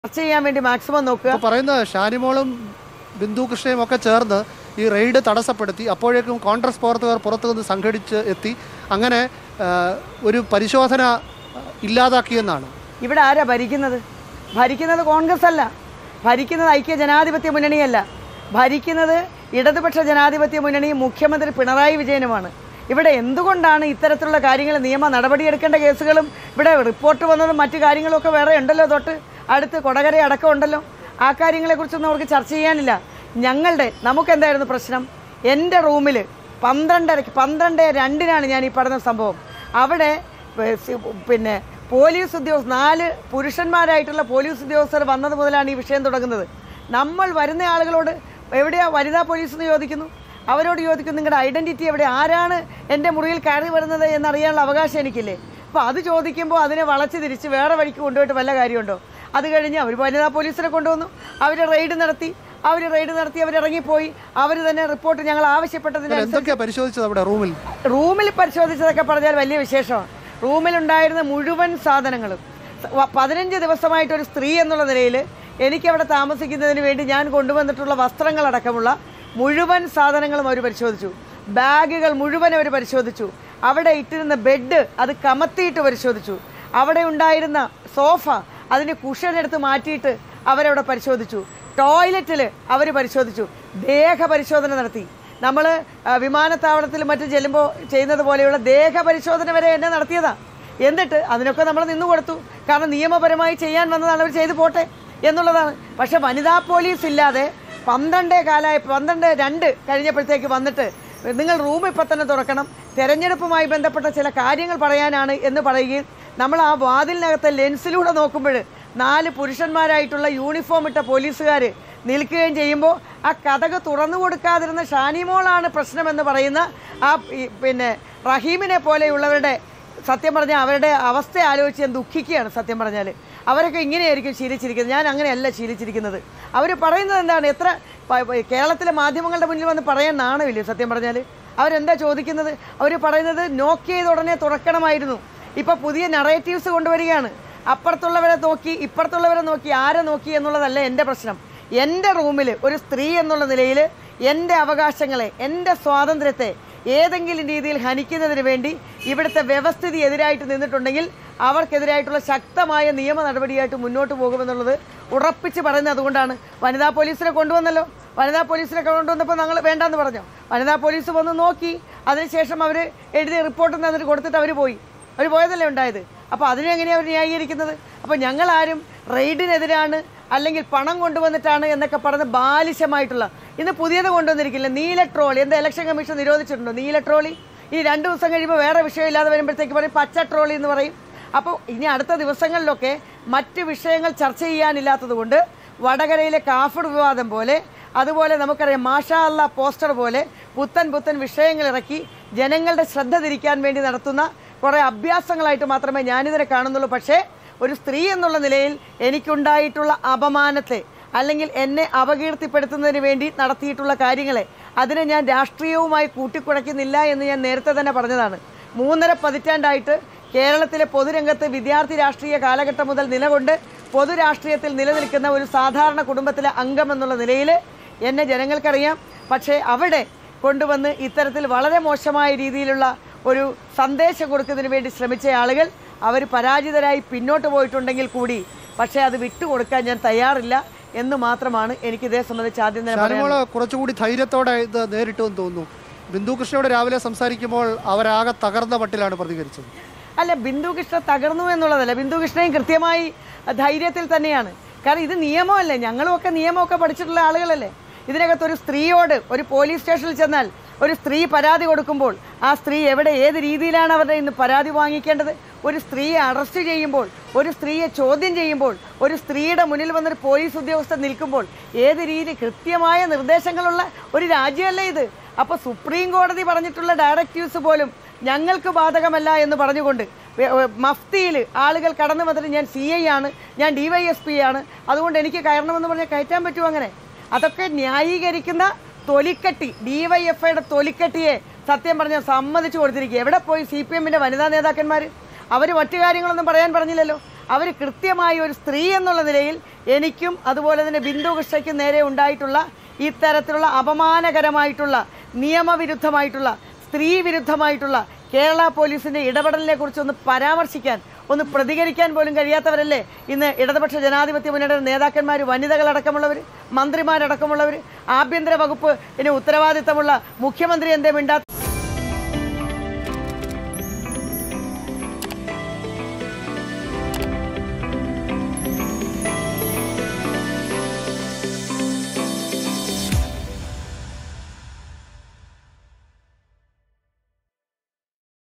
ചർച്ച ചെയ്യാൻ വേണ്ടി മാക്സിമം നോക്കുക ഇപ്പൊ പറയുന്നത് ഷാനിമോളും ബിന്ദു കൃഷ്ണയും ഒക്കെ ചേർന്ന് ഈ റെയ്ഡ് തടസ്സപ്പെടുത്തി അപ്പോഴേക്കും കോൺഗ്രസ് പ്രവർത്തകർ പുറത്തു നിന്ന് സംഘടിച്ച് എത്തി അങ്ങനെ ആ, ഒരു പരിശോധന ആ, ഇല്ലാതാക്കിയെന്നാണ് ഇവിടെ ആരാ ഭരിക്കുന്നത് ഭരിക്കുന്നത് കോൺഗ്രസ് അല്ല ഭരിക്കുന്നത് ഐക്യ ജനാധിപത്യ മുന്നണിയല്ല ഭരിക്കുന്നത് ഇടതുപക്ഷ ജനാധിപത്യ മുന്നണിയും മുഖ്യമന്ത്രി പിണറായി വിജയനുമാണ് ഇവിടെ എന്തുകൊണ്ടാണ് ഇത്തരത്തിലുള്ള കാര്യങ്ങൾ നിയമ നടപടിയെടുക്കേണ്ട കേസുകളും ഇവിടെ റിപ്പോർട്ട് വന്നതും മറ്റു കാര്യങ്ങളും ഒക്കെ വേറെ ഉണ്ടല്ലോ തൊട്ട് അടുത്ത് കൊടകര അടക്കം ഉണ്ടല്ലോ ആ കാര്യങ്ങളെക്കുറിച്ചൊന്നും അവർക്ക് ചർച്ച ചെയ്യാനില്ല ഞങ്ങളുടെ നമുക്ക് എന്തായിരുന്നു പ്രശ്നം എൻ്റെ റൂമിൽ പന്ത്രണ്ടരയ്ക്ക് പന്ത്രണ്ട് രണ്ടിനാണ് ഞാൻ ഈ പറഞ്ഞ സംഭവം അവിടെ പ് സി- പിന്നെ പോലീസ് ഉദ്യോഗസ്ഥർ നാല് പുരുഷന്മാരായിട്ടുള്ള പോലീസ് ഉദ്യോഗസ്ഥർ വന്നത് മുതലാണ് ഈ വിഷയം തുടങ്ങുന്നത് നമ്മൾ വരുന്ന ആളുകളോട് എവിടെയാ വനിതാ പോലീസ് എന്ന് ചോദിക്കുന്നു അവരോട് ചോദിക്കുന്നു നിങ്ങളുടെ ഐഡന്റിറ്റി എവിടെ ആരാണ് എൻ്റെ മുറിയിൽ കയറി വരുന്നത് എന്നറിയാനുള്ള അവകാശം എനിക്കില്ലേ അപ്പോൾ അത് ചോദിക്കുമ്പോൾ അതിനെ വളച്ച് തിരിച്ച് വേറെ വഴിക്ക് കൊണ്ടുപോയിട്ട് വല്ല കാര്യമുണ്ടോ അത് കഴിഞ്ഞ് അവർ വനിതാ പോലീസിനെ കൊണ്ടുവന്നു അവർ റെയ്ഡ് നടത്തി അവർ റെയ്ഡ് നടത്തി അവർ ഇറങ്ങിപ്പോയി അവർ തന്നെ റിപ്പോർട്ട് ഞങ്ങൾ ആവശ്യപ്പെട്ടതിന് എന്തൊക്കെയാ പരിശോധിച്ചത് അവിടെ റൂമിൽ റൂമിൽ പരിശോധിച്ചതൊക്കെ പറഞ്ഞാൽ വലിയ വിശേഷമാണ് റൂമിലുണ്ടായിരുന്ന മുഴുവൻ സാധനങ്ങളും സ- വ- പതിനഞ്ച് ദിവസമായിട്ട് ഒരു സ്ത്രീ എന്നുള്ള നിലയിൽ എനിക്കവിടെ താമസിക്കുന്നതിന് വേണ്ടി ഞാൻ കൊണ്ടുവന്നിട്ടുള്ള വസ്ത്രങ്ങളടക്കമുള്ള മുഴുവൻ സാധനങ്ങളും അവർ പരിശോധിച്ചു ബാഗുകൾ മുഴുവൻ അവർ പരിശോധിച്ചു അവിടെ ഇട്ടിരുന്ന ബെഡ് അത് കമത്തിയിട്ട് പരിശോധിച്ചു അവിടെ ഉണ്ടായിരുന്ന സോഫ അതിന് കുഷൻ എടുത്ത് മാറ്റിയിട്ട് അവരവിടെ പരിശോധിച്ചു ടോയ്ലറ്റിൽ അവർ പരിശോധിച്ചു ദേഹ പരിശോധന നടത്തി നമ്മൾ വിമാനത്താവളത്തിൽ മറ്റും ചെല്ലുമ്പോൾ ചെയ്യുന്നത് പോലെയുള്ള ദേഹ പരിശോധന വരെ എന്നെ നടത്തിയതാ എന്നിട്ട് അതിനൊക്കെ നമ്മൾ നിന്നു കൊടുത്തു കാരണം നിയമപരമായി ചെയ്യാൻ വന്നതാണ് അവർ ചെയ്തു പോട്ടെ എന്നുള്ളതാണ് പക്ഷെ വനിതാ പോലീസ് ഇല്ലാതെ പന്ത്രണ്ടേ കാലായ പന്ത്രണ്ട് രണ്ട് കഴിഞ്ഞപ്പോഴത്തേക്ക് വന്നിട്ട് നിങ്ങൾ റൂം ഇപ്പം തന്നെ തുറക്കണം തെരഞ്ഞെടുപ്പുമായി ബന്ധപ്പെട്ട ചില കാര്യങ്ങൾ പറയാനാണ് എന്ന് പറയുകയും നമ്മൾ ആ വാതിലിനകത്തെ ലെൻസിലൂടെ നോക്കുമ്പോൾ നാല് പുരുഷന്മാരായിട്ടുള്ള യൂണിഫോം ഇട്ട പോലീസുകാർ നിൽക്കുകയും ചെയ്യുമ്പോൾ ആ കഥക് തുറന്നു കൊടുക്കാതിരുന്ന ഷാനിമോളാണ് പ്രശ്നമെന്ന് പറയുന്ന ആ ഈ പിന്നെ റഹീമിനെ പോലെയുള്ളവരുടെ സത്യം പറഞ്ഞാൽ അവരുടെ അവസ്ഥ ആലോചിച്ച് ഞാൻ ദുഃഖിക്കുകയാണ് സത്യം പറഞ്ഞാൽ അവരൊക്കെ ഇങ്ങനെയായിരിക്കും ശീലിച്ചിരിക്കുന്നത് ഞാൻ അങ്ങനെയല്ല ശീലിച്ചിരിക്കുന്നത് അവർ പറയുന്നത് എന്താണ് എത്ര പ- പ- കേരളത്തിലെ മാധ്യമങ്ങളുടെ മുന്നിൽ വന്ന് പറയാൻ നാണമില്ലേ സത്യം പറഞ്ഞാൽ അവരെന്താ ചോദിക്കുന്നത് അവർ പറയുന്നത് നോക്ക് ചെയ്ത ഉടനെ തുറക്കണമായിരുന്നു ഇപ്പോൾ പുതിയ നറേറ്റീവ്സ് കൊണ്ടുവരികയാണ് അപ്പുറത്തുള്ളവരെ നോക്കി ഇപ്പുറത്തുള്ളവരെ നോക്കി ആരെ നോക്കി എന്നുള്ളതല്ല എൻ്റെ പ്രശ്നം എൻ്റെ റൂമിൽ ഒരു സ്ത്രീ എന്നുള്ള നിലയിൽ എൻ്റെ അവകാശങ്ങളെ എൻ്റെ സ്വാതന്ത്ര്യത്തെ ഏതെങ്കിലും രീതിയിൽ ഹനിക്കുന്നതിന് വേണ്ടി ഇവിടുത്തെ വ്യവസ്ഥിതി എതിരായിട്ട് നിന്നിട്ടുണ്ടെങ്കിൽ അവർക്കെതിരായിട്ടുള്ള ശക്തമായ നിയമ നടപടിയായിട്ട് മുന്നോട്ട് പോകുമെന്നുള്ളത് ഉറപ്പിച്ച് പറയുന്നത് അതുകൊണ്ടാണ് വനിതാ പോലീസിനെ കൊണ്ടുവന്നല്ലോ വനിതാ പോലീസിനെ കൊണ്ടുവന്നപ്പോൾ ഞങ്ങൾ വേണ്ടാന്ന് പറഞ്ഞു വനിതാ പോലീസ് വന്ന് നോക്കി അതിനുശേഷം അവർ എഴുതിയ റിപ്പോർട്ട് തന്നിട്ട് കൊടുത്തിട്ട് അവർ പോയി അവർ പോയതല്ലേ ഉണ്ടായത് അപ്പോൾ അതിനെങ്ങനെയാണ് അവർ ന്യായീകരിക്കുന്നത് അപ്പോൾ ഞങ്ങളാരും റെയ്ഡിനെതിരാണ് അല്ലെങ്കിൽ പണം കൊണ്ടുവന്നിട്ടാണ് എന്നൊക്കെ പറഞ്ഞ് ബാലിശമായിട്ടുള്ള ഇന്ന് പുതിയത് കൊണ്ടുവന്നിരിക്കില്ല നീല ട്രോളി എന്താ ഇലക്ഷൻ കമ്മീഷൻ നിരോധിച്ചിട്ടുണ്ടോ നീല ട്രോളി ഈ രണ്ട് ദിവസം കഴിയുമ്പോൾ വേറെ വിഷയമില്ലാതെ വരുമ്പോഴത്തേക്ക് പറയും പച്ച ട്രോളി എന്ന് പറയും അപ്പോൾ ഇനി അടുത്ത ദിവസങ്ങളിലൊക്കെ മറ്റ് വിഷയങ്ങൾ ചർച്ച ചെയ്യാനില്ലാത്തത് കൊണ്ട് വടകരയിലെ കാഫർ വിവാദം പോലെ അതുപോലെ നമുക്കറിയാം മാഷാ അല്ല പോസ്റ്റർ പോലെ പുത്തൻ പുത്തൻ വിഷയങ്ങൾ ഇറക്കി ജനങ്ങളുടെ ശ്രദ്ധ തിരിക്കാൻ വേണ്ടി നടത്തുന്ന കുറേ അഭ്യാസങ്ങളായിട്ട് മാത്രമേ ഞാനിതിനെ കാണുന്നുള്ളൂ പക്ഷേ ഒരു സ്ത്രീ എന്നുള്ള നിലയിൽ എനിക്കുണ്ടായിട്ടുള്ള അപമാനത്തെ അല്ലെങ്കിൽ എന്നെ അപകീർത്തിപ്പെടുത്തുന്നതിന് വേണ്ടി നടത്തിയിട്ടുള്ള കാര്യങ്ങളെ അതിനെ ഞാൻ രാഷ്ട്രീയവുമായി കൂട്ടിക്കുഴയ്ക്കുന്നില്ല എന്ന് ഞാൻ നേരത്തെ തന്നെ പറഞ്ഞതാണ് മൂന്നര പതിറ്റാണ്ടായിട്ട് കേരളത്തിലെ പൊതുരംഗത്ത് വിദ്യാർത്ഥി രാഷ്ട്രീയ കാലഘട്ടം മുതൽ നിലകൊണ്ട് പൊതുരാഷ്ട്രീയത്തിൽ നിലനിൽക്കുന്ന ഒരു സാധാരണ കുടുംബത്തിലെ അംഗം എന്നുള്ള നിലയിൽ എന്നെ ജനങ്ങൾക്കറിയാം പക്ഷേ അവിടെ കൊണ്ടുവന്ന് ഇത്തരത്തിൽ വളരെ മോശമായ രീതിയിലുള്ള ഒരു സന്ദേശം കൊടുക്കുന്നതിന് വേണ്ടി ശ്രമിച്ച ആളുകൾ അവർ പരാജിതരായി പിന്നോട്ട് പോയിട്ടുണ്ടെങ്കിൽ കൂടി പക്ഷേ അത് വിട്ടുകൊടുക്കാൻ ഞാൻ തയ്യാറില്ല എന്ന് മാത്രമാണ് എനിക്ക് ഇതേ സംബന്ധിച്ച് ആദ്യം തന്നെ പറയാനുള്ളത്. ഷാനിമോള് കുറച്ചുകൂടി ധൈര്യത്തോടെ ഇത് നേരിട്ടു എന്ന് തോന്നുന്നു ബിന്ദു കൃഷ്ണയോട് രാവിലെ സംസാരിക്കുമ്പോൾ അവരാകെ തകർന്ന മട്ടിലാണ് പ്രതികരിച്ചത് അല്ല ബിന്ദു കൃഷ്ണ തകർന്നു എന്നുള്ളതല്ല ബിന്ദു കൃഷ്ണയും കൃത്യമായി ധൈര്യത്തിൽ തന്നെയാണ് കാരണം ഇത് നിയമമല്ലേ ഞങ്ങളും ഒക്കെ നിയമമൊക്കെ പഠിച്ചിട്ടുള്ള ആളുകളല്ലേ ഇതിനകത്ത് ഒരു സ്ത്രീയോട് ഒരു പോലീസ് സ്റ്റേഷനിൽ ചെന്നാൽ ഒരു സ്ത്രീ പരാതി കൊടുക്കുമ്പോൾ ആ സ്ത്രീ എവിടെ ഏത് രീതിയിലാണ് അവരുടെ ഇന്ന് പരാതി വാങ്ങിക്കേണ്ടത് ഒരു സ്ത്രീയെ അറസ്റ്റ് ചെയ്യുമ്പോൾ ഒരു സ്ത്രീയെ ചോദ്യം ചെയ്യുമ്പോൾ ഒരു സ്ത്രീയുടെ മുന്നിൽ വന്നൊരു പോലീസ് ഉദ്യോഗസ്ഥൻ നിൽക്കുമ്പോൾ ഏത് രീതി കൃത്യമായ നിർദ്ദേശങ്ങളുള്ള ഒരു രാജ്യമല്ലേ ഇത് അപ്പോൾ സുപ്രീം കോടതി പറഞ്ഞിട്ടുള്ള ഡയറക്റ്റീവ്സ് പോലും ഞങ്ങൾക്ക് ബാധകമല്ല എന്ന് പറഞ്ഞുകൊണ്ട് മഫ്തിയിൽ ആളുകൾ കടന്നു വന്നിട്ട് ഞാൻ സി ഐ ആണ് ഞാൻ ഡി വൈ എസ് പി ആണ് അതുകൊണ്ട് എനിക്ക് കയറണമെന്ന് പറഞ്ഞാൽ കയറ്റാൻ പറ്റുമോ അങ്ങനെ അതൊക്കെ ന്യായീകരിക്കുന്ന തൊലിക്കട്ടി ഡി വൈ എഫ് ഐയുടെ തൊലിക്കട്ടിയെ സത്യം പറഞ്ഞാൽ സമ്മതിച്ചു കൊടുത്തിരിക്കുക എവിടെ പോയി സി പി എമ്മിൻ്റെ വനിതാ നേതാക്കന്മാർ അവർ മറ്റു കാര്യങ്ങളൊന്നും പറയാൻ പറഞ്ഞില്ലല്ലോ അവർ കൃത്യമായി ഒരു സ്ത്രീ എന്നുള്ള നിലയിൽ എനിക്കും അതുപോലെ തന്നെ ബിന്ദു കൃഷ്ണയ്ക്കും നേരെ ഉണ്ടായിട്ടുള്ള ഇത്തരത്തിലുള്ള അപമാനകരമായിട്ടുള്ള നിയമവിരുദ്ധമായിട്ടുള്ള സ്ത്രീ വിരുദ്ധമായിട്ടുള്ള കേരള പോലീസിന്റെ ഇടപെടലിനെ കുറിച്ച് ഒന്ന് പരാമർശിക്കാൻ ഒന്ന് പ്രതികരിക്കാൻ പോലും കഴിയാത്തവരല്ലേ ഇന്ന് ഇടതുപക്ഷ ജനാധിപത്യ മുന്നണിയുടെ നേതാക്കന്മാർ വനിതകളടക്കമുള്ളവർ മന്ത്രിമാരടക്കമുള്ളവർ ആഭ്യന്തര വകുപ്പ് ഇനി ഉത്തരവാദിത്തമുള്ള മുഖ്യമന്ത്രി എന്തേ മിണ്ടാത്ത